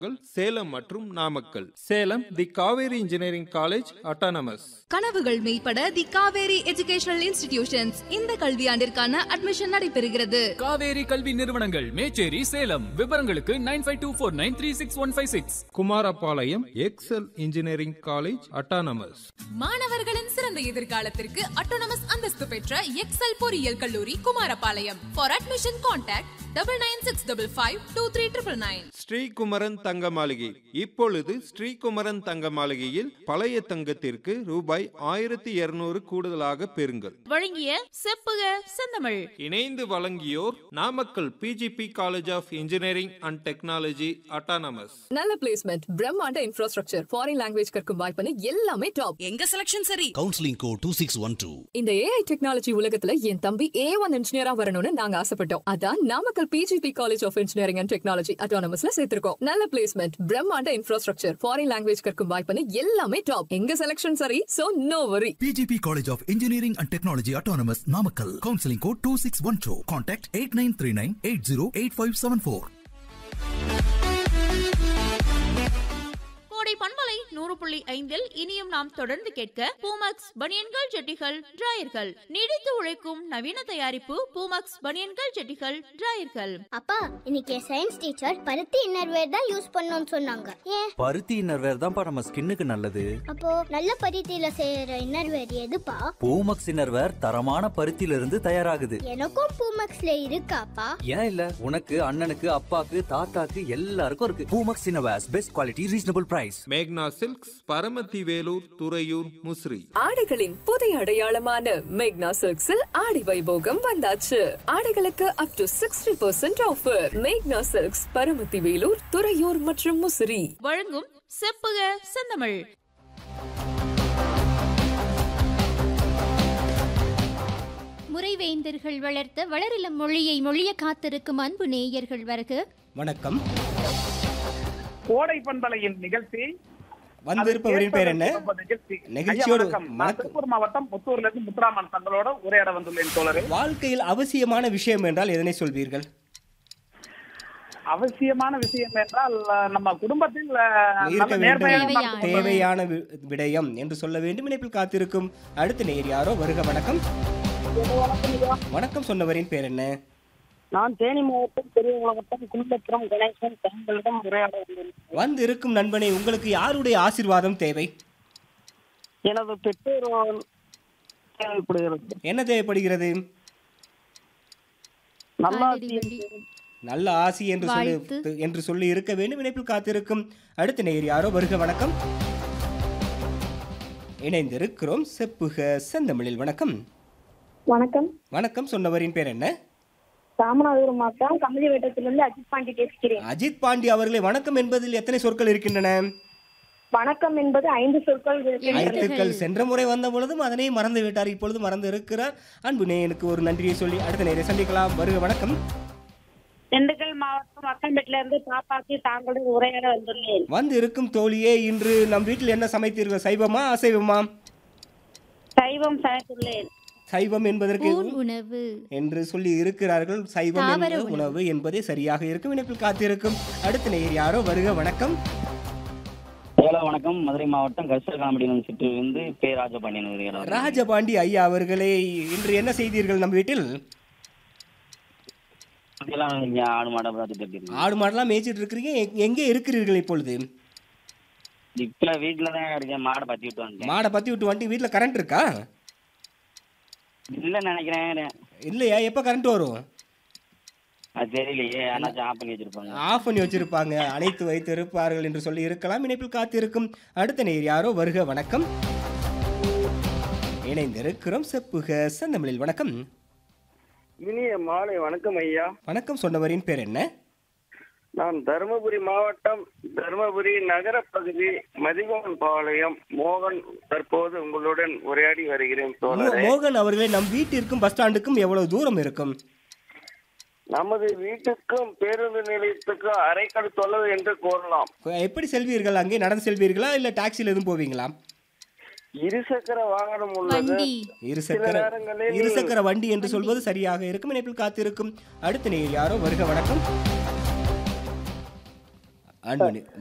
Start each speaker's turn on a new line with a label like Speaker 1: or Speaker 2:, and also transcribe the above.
Speaker 1: சேலம் மற்றும் Namakkal Salem the Kaveri engineering college autonomous
Speaker 2: கனவுகள் மெய்ப்பட தி காவேரி எஜுகேஷனல் இன்ஸ்டிடியூஷன்ஸ் இந்த கல்வியாண்டிற்கான அட்மிஷன் நடைபெறுகிறது
Speaker 3: காவேரி கல்வி நிறுவனங்கள் மேச்சேரி சேலம் விவரங்களுக்கு nine five two four nine three six one five six
Speaker 1: Kumarapalayam excel engineering college autonomous
Speaker 4: மாணவர்களின் சிறந்த எதிர்காலத்திற்கு அட்டோனமஸ் அந்தஸ்து பெற்ற எக்ஸல் பொறியியல் கல்லூரி Kumarapalayam for admission contact double nine six double five two three triple nine
Speaker 1: Srikumaran Thanga Maligai இப்பொழுது ஸ்ரீகுமரன் தங்க மாளிகையில் பழைய தங்கத்திற்கு ரூபாய் ஆயிரத்தி இருநூறு கூடுதலாக பெறுங்கள்
Speaker 4: வழங்கிய செப்புக செந்தமிழ்
Speaker 1: இணைந்து வழங்கியோர் Namakkal PGP college of engineering and technology autonomous
Speaker 5: நல்ல பிளேஸ்மெண்ட் பிரம்மாண்ட இன்ஃப்ராஸ்ட்ரக்சர் ஃபாரின் லாங்குவேஜ் கற்கும் வாய்ப்புன்னு எல்லாமே டாப்
Speaker 4: எங்க செலக்ஷன் சரி
Speaker 6: counselling code two six one two
Speaker 5: இந்த ஏஐ டெக்னாலஜி உலகத்துல என் தம்பி ஏ ஒன் இன்ஜினியரா வரணும்னு நாங்க ஆசைப்பட்டோம் அதான் Namakkal PGP college of engineering and technology அட்டானமஸ்ல சேர்த்திருக்கோம் நல்ல பிளேஸ்மெண்ட் பிரம்மாண்ட இன்ஃப்ராஸ்ட்ரக்சர் ஃபாரின் லாங்குவேஜ் கற்கும் வாய்ப்புன்னு எல்லாமே டாப் எங்க செலக்ஷன் சரி so no worry
Speaker 6: PGP College of Engineering and Technology Autonomous Namakkal. Counseling code 2612. Contact 8939 808574.
Speaker 7: கோடை பண்பலை நூறு புள்ளி ஐந்தில் இனியும் நாம் தொடர்ந்து கேட்க பூமக்ஸ் பனியன்கள் ஜெட்டிகள் டிராயர்கள் நீடித்து உழைக்கும் நவீன தயாரிப்பு பூமக்ஸ் பனியன்கள் ஜெட்டிகள் டிராயர்கள்
Speaker 8: அப்பா இன்னைக்கு சயின்ஸ் டீச்சர் பருத்தி இன்னர்வேர் தான் யூஸ் பண்ணணும்னு சொன்னாங்க ஏன்
Speaker 9: பருத்தி இன்னர்வேர் தான்ப்பா நம்ம ஸ்கின்னுக்கு நல்லது
Speaker 8: அப்போ நல்ல பருத்தியில செய்யற இன்னர்வேர் எதுப்பா
Speaker 9: பூமக்ஸ் இன்னர்வேர் தரமான பருத்தியில இருந்து தயாராகுது
Speaker 8: எனக்கும் பூமக்ஸ்ல இருக்காப்பா
Speaker 9: ஏன் இல்ல உனக்கு அண்ணனுக்கு அப்பாக்கு தாத்தாக்கு எல்லாருக்கும் இருக்கு Poomex innerwears best quality reasonable price
Speaker 1: மேக்னா சில்க்ஸ் பரமத்தி வேலூர் துறையூர் முசிறி
Speaker 5: ஆடைகளின் புதிய அடையாளமான மேக்னா சில்க்ஸில் ஆடி வைபோகம் வந்தாச்சு ஆடைகளுக்கு up to sixty percent offer மேக்னா சில்க்ஸ் பரமத்தி வேலூர் துறையூர் மற்றும் முசிறி
Speaker 7: வழங்கும் செப்புக செந்தமிழ்
Speaker 10: முறைவேந்தர்கள் வளர்த்த வளரிளம் மொழியை மொழிய காத்திருக்கும் அன்பு நேயர்கள் வருக
Speaker 11: வணக்கம்
Speaker 12: கோடை பண்பலையின் நிகழ்ச்சி
Speaker 11: வந்திருப்பவரின் பேர் என்ன
Speaker 12: நிகழ்ச்சி
Speaker 11: நிகழ்ச்சியோடு
Speaker 12: ஐயா, வணக்கம். நான்
Speaker 11: வணக்கம்.
Speaker 12: திருப்பூர் மாவட்டம் முத்தூர்ல இருந்து முத்துராமன் தங்களோட உரையாட வந்துள்ளேன் தோழரே
Speaker 11: வாழ்க்கையில் அவசியமான விஷயம் என்றால் எதனை சொல்வீர்கள்
Speaker 12: அவசியமான விஷயம் என்றால் அஹ், நம்ம குடும்பத்தில் அஹ்,
Speaker 11: இருக்க
Speaker 12: நல்ல நேர்மையான
Speaker 11: வேண்டும்
Speaker 12: மக்கள்
Speaker 11: தேவையான வி- விடயம் என்று சொல்ல வேண்டும் இணைப்பில் காத்திருக்கும் அடுத்த நேர் யாரோ வருக வணக்கம் வணக்கம் சொன்னவரின் பேர் என்ன
Speaker 13: நான் தேனி மாவட்டம் பெரிய உலகத்தம் குள்ளப்புறம் கணேசன் தங்களிடம் உரையாட வந்தேன்
Speaker 11: வந்து இருக்கும் நண்பனே உங்களுக்கு யாருடைய ஆசீர்வாதம் தேவை
Speaker 13: எனது பெற்றோர் தேவைப்படுகிறது
Speaker 11: என்ன தேவைப்படுகிறது
Speaker 13: நல்லா
Speaker 11: நல்ல ஆசி என்று சொல்லி என்று சொல்லி இருக்க வேண்டும் இணைப்பில் காத்திருக்கும் அடுத்த நேர் யாரோ வருக வணக்கம் இணைந்திருக்கிறோம் செப்புக செந்தமிழில் வணக்கம்
Speaker 13: வணக்கம்
Speaker 11: வணக்கம் சொன்னவரின் பேர் என்ன
Speaker 13: ராமநாதபுரம் மாவட்டம் கமலி வட்டத்திலிருந்து அஜித் பாண்டி பேசுகிறேன்
Speaker 11: அஜித் பாண்டி அவர்களே வணக்கம் என்பதில் எத்தனை சொற்கள் இருக்கின்றன
Speaker 13: வணக்கம் என்பது ஐந்து சொற்கள் இருக்கின்றன.
Speaker 11: ஐந்துக்கள் சென்ற முறை வந்த பொழுதும் அதனை மறந்து விட்டார் இப்பொழுது மறந்து இருக்கிறார் அன்பு நேயனுக்கு ஒரு நன்றியை சொல்லி அடுத்த நேரை சந்திக்கலாம் வருக வணக்கம்
Speaker 13: திண்டுக்கல் மாவட்டம் அக்கம்பேட்டில இருந்து பாப்பாக்கு தாங்களுடன் உரையாட வந்துள்ளேன்
Speaker 11: வந்து இருக்கும் தோழியே இன்று நம் வீட்டில் என்ன சமைத்தீர்கள் சைவமா அசைவமா
Speaker 13: சைவம் சமைத்துள்ளேன்
Speaker 11: சைவம் என்பதற்கு
Speaker 10: உணவு
Speaker 11: என்று சொல்லி இருக்கிறார்கள் சைவம்
Speaker 10: தாவர
Speaker 11: என்ற
Speaker 10: உணவு.
Speaker 11: உணவு என்பதே சரியாக இருக்கும் இணைப்பில் காத்திருக்கும் அடுத்த நேயர் யாரோ வருக வணக்கம்
Speaker 14: ஹலோ வணக்கம் மதுரை மாவட்டம் கரிசல்காமடியிலிருந்து சிற்றிலிருந்து பே ராஜபாண்டியன் வருகிறார்
Speaker 11: ராஜபாண்டி ஐயா அவர்களே இன்று என்ன செய்தீர்கள் நம் வீட்டில்
Speaker 14: இதெல்லாம் இங்க ஆடு மாடை பார்த்துட்டு இருக்கீங்க
Speaker 11: ஆடு மாடெல்லாம் மேய்ச்சிட்டு இருக்கிறீங்க எங்க- எங்கே இருக்கிறீர்கள் இப்பொழுது
Speaker 14: இப்ப வீட்டுல தான் இருக்கேன் மாடை பத்தி விட்டு வந்துட்டேன்
Speaker 11: மாடை பத்தி விட்டு வந்துட்டு வீட்டில் கரண்ட் இருக்கா
Speaker 14: இல்ல நினைக்கிறேன்
Speaker 11: இல்லையா எப்போ கரண்ட் வரும்
Speaker 14: அது தெரியலையே ஆனாச்சும் ஆஃப் பண்ணி வச்சிருப்பாங்க
Speaker 11: ஆஃப் பண்ணி வச்சிருப்பாங்க அணைத்து வைத்து இருப்பார்கள் என்று சொல்லி இருக்கலாம் இணைப்பில் காத்திருக்கும் அடுத்த நேர் யாரோ வருக வணக்கம் இணைந்திருக்கிறோம் செப்புக செந்தமிழில் வணக்கம்
Speaker 15: இனிய மாலை வணக்கம் ஐயா
Speaker 11: வணக்கம் சொன்னவரின் பேர் என்ன
Speaker 15: நான் தருமபுரி மாவட்டம் தருமபுரி நகர பகுதி மதிகோன் பாளையம் மோகன் தற்போது உங்களுடன் உரையாடி வருகிறேன்
Speaker 11: மோ-
Speaker 15: தோழரே
Speaker 11: மோகன் அவர்களே நம் வீட்டிற்கும் பஸ் ஸ்டாண்டுக்கும் எவ்வளவு தூரம் இருக்கும்
Speaker 15: நமது வீட்டுக்கும் பேருந்து நிலையத்துக்கும் அரைக்கல் தொலைவு என்று கூறலாம்
Speaker 11: எப்படி செல்வீர்கள் அங்கே நடந்து செல்வீர்களா இல்ல டாக்ஸியில் எதுவும் போவீங்களா
Speaker 15: இருசக்கர வாகனம் உள்ளது
Speaker 11: இருசக்கர
Speaker 15: சில நேரங்களில்
Speaker 11: இருசக்கர வண்டி என்று சொல்வது சரியாக இருக்கும் இணைப்பில் காத்திருக்கும் அடுத்த நேர் யாரோ வருக வணக்கம் அன்பு நி-